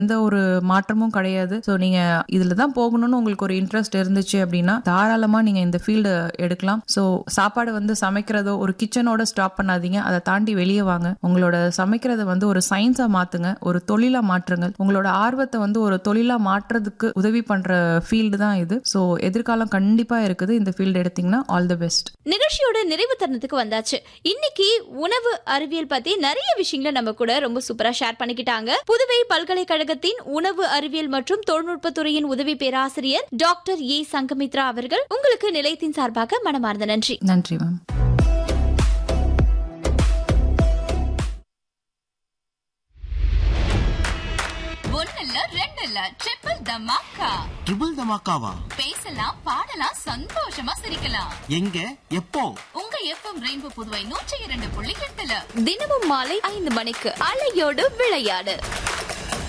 எந்த ஒரு மாற்றமும் கிடையாது ஸோ நீங்க இதுல தான் போகணும்னு உங்களுக்கு ஒரு இன்ட்ரெஸ்ட் இருந்துச்சு அப்படின்னா தாராளமா நீங்க இந்த ஃபீல்டு எடுக்கலாம் ஸோ சாப்பாடு வந்து சமைக்கிறதோ ஒரு கிச்சனோட ஸ்டாப் பண்ணாதீங்க அதை தாண்டி வெளியே வாங்க உங்களோட சமைக்கிறத வந்து ஒரு சயின்ஸா மாத்துங்க ஒரு தொழிலா மாற்றுங்க உங்களோட ஆர்வத்தை வந்து ஒரு தொழிலா மாற்றுறதுக்கு உதவி பண்ற ஃபீல்டு தான் இது ஸோ எதிர்காலம் கண்டிப்பா இருக்குது இந்த ஃபீல்டு எடுத்தீங்கன்னா ஆல் தி பெஸ்ட் நிகழ்ச்சியோட நிறைவு தருணத்துக்கு வந்தாச்சு இன்னைக்கு உணவு அறிவியல் பத்தி நிறைய விஷயங்களை நம்ம கூட ரொம்ப சூப்பரா ஷேர் பண்ணிக்கிட்டாங்க புதுவை பல்கலைக்கழகத்தின் உணவு அறிவியல் மற்றும் தொழில்நுட்பத்துறையின் உதவி பேராசிரியர் டாக்டர் ஏ சங்கமித்ரா அவர்கள் உங்களுக்கு நிலையத்தின் சார்பாக மனமார்ந்த நன்றி நன்றி மேம் ஒண்ணுல்ல ரெண்டு இல்ல ட்ரிபிள் தமாக்கா ட்ரிபிள் தமாக்காவா பேசலாம் பாடலாம் சந்தோஷமா சிரிக்கலாம் எங்க எப்போ உங்க எஃப்எம் ரெயின்போ புதுவை நூற்றி இரண்டு புள்ளி எட்டுல தினமும் மாலை ஐந்து மணிக்கு அலையோடு விளையாடு